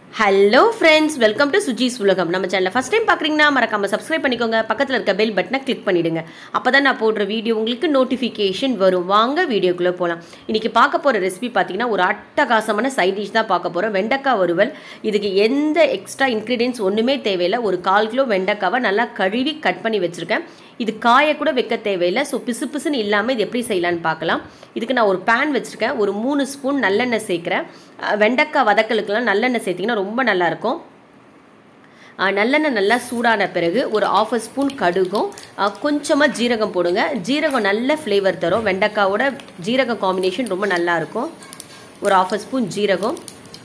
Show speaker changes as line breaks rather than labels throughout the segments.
Hello friends welcome to Suji's உலகம் நம்ம சேனலை ஃபஸ்ட் டைம் பார்க்குறீங்கன்னா மறக்காம சப்ஸ்கிரைப் பண்ணிக்கோங்க பக்கத்தில் இருக்க பெல் பட்டனை கிளிக் பண்ணிடுங்க அப்போ தான் நான் போடுற வீடியோ உங்களுக்கு நோட்டிஃபிகேஷன் வரும் வாங்க வீடியோக்குள்ளே போகலாம் இன்றைக்கி பார்க்க போகிற ரெசிபி பார்த்தீங்கன்னா ஒரு அட்டகாசமான சைட் டிஷ் தான் பார்க்க போகிறோம் வெண்டைக்காய் வறுவல் இதுக்கு எந்த எக்ஸ்ட்ரா இன்க்ரீடியன்ஸ் ஒன்றுமே தேவையில்லை ஒரு கால் கிலோ வெண்டைக்காவை நல்லா கழுவி கட் பண்ணி வச்சுருக்கேன் இது காய கூட வைக்க தேவையில்லை ஸோ பிசு பிசுன்னு இல்லாமல் இது எப்படி செய்யலான்னு பார்க்கலாம் இதுக்கு நான் ஒரு பேன் வச்சுருக்கேன் ஒரு மூணு ஸ்பூன் நல்லெண்ணெய் சேர்க்குறேன் அஹ் வெண்டைக்காய் வதக்கலுக்கெல்லாம் நல்லெண்ணெய் சேர்த்திங்கன்னா ரொம்ப நல்லாயிருக்கும் அஹ் நல்லெண்ணெய் நல்லா சூடான பிறகு ஒரு ஆஃப் ஸ்பூன் கடுகும் அஹ் கொஞ்சமாக ஜீரகம் போடுங்க ஜீரகம் நல்ல ஃப்ளேவர் தரும் வெண்டைக்காவோட ஜீரகம் காம்பினேஷன் ரொம்ப நல்லாயிருக்கும் ஒரு ஆஃப் ஸ்பூன் ஜீரகம்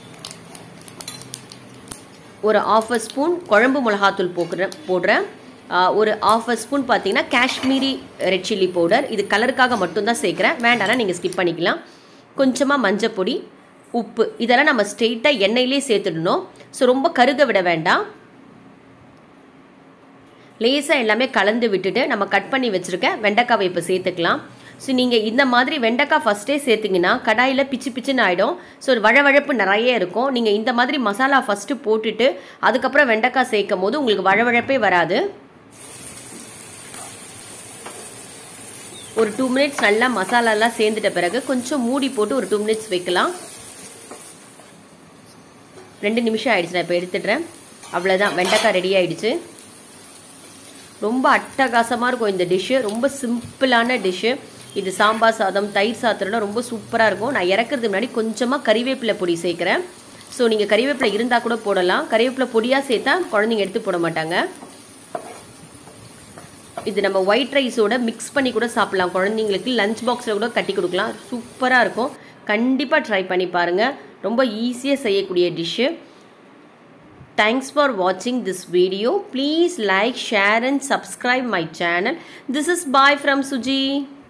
ஒரு ஆஃப் ஸ்பூன் குழம்பு மிளகாத்தூள் போக்குறேன் போடுறேன் ஆஹ் ஒரு ஆஃப் ஸ்பூன் பார்த்தீங்கன்னா காஷ்மீரி ரெட் சில்லி பவுடர் இது கலருக்காக மட்டும்தான் சேர்க்குறேன் வேண்டாம்னா நீங்கள் ஸ்கிப் பண்ணிக்கலாம் கொஞ்சமாக மஞ்சப்பொடி உப்பு இதெல்லாம் நம்ம ஸ்ட்ரெயிட்டாக எண்ணெயிலே சேர்த்துடணும் ஸோ ரொம்ப கருக விட வேண்டாம் லேசாக எல்லாமே கலந்து விட்டுட்டு நம்ம கட் பண்ணி வச்சுருக்க வெண்டைக்காவை இப்போ சேர்த்துக்கலாம் ஸோ நீங்கள் இந்த மாதிரி வெண்டைக்காய் ஃபஸ்ட்டே சேர்த்திங்கன்னா கடாயில் பிச்சு பிச்சுன்னு ஆகிடும் ஸோ வழவழப்பு நிறைய இருக்கும் நீங்கள் இந்த மாதிரி மசாலா ஃபஸ்ட்டு போட்டுட்டு அதுக்கப்புறம் வெண்டைக்காய் சேர்க்கும் போது உங்களுக்கு வழவழப்பே வராது ஒரு டூ மினிட்ஸ் நல்லா மசாலாலாம் சேர்ந்துட்ட பிறகு கொஞ்சம் மூடி போட்டு ஒரு டூ மினிட்ஸ் வைக்கலாம் ரெண்டு நிமிஷம் ஆயிடுச்சு நான் இப்போ எடுத்துடுறேன் அவ்வளோதான் வெண்டைக்காய் ரெடி ஆயிடுச்சு ரொம்ப அட்டகாசமாக இருக்கும் இந்த டிஷ்ஷு ரொம்ப சிம்பிளான டிஷ்ஷு இது சாம்பார் சாதம் தயிர் சாதத்தோட ரொம்ப சூப்பராக இருக்கும் நான் இறக்குறதுக்கு முன்னாடி கொஞ்சமாக கறிவேப்பிலை பொடி சேர்க்குறேன் ஸோ நீங்கள் கறிவேப்பிலை இருந்தால் கூட போடலாம் கறிவேப்பிலை பொடியாக சேர்த்தா குழந்தைங்க எடுத்து போட மாட்டாங்க இது நம்ம ஒயிட் ரைஸோட மிக்ஸ் பண்ணி கூட சாப்பிட்லாம் குழந்தைங்களுக்கு லஞ்ச் பாக்ஸில் கூட கட்டி கொடுக்கலாம் சூப்பராக இருக்கும் கண்டிப்பாக ட்ரை பண்ணி பாருங்கள் ரொம்ப ஈஸியாக செய்யக்கூடிய dish Thanks for watching this video. Please like, share and subscribe my channel. This is bye from Suji.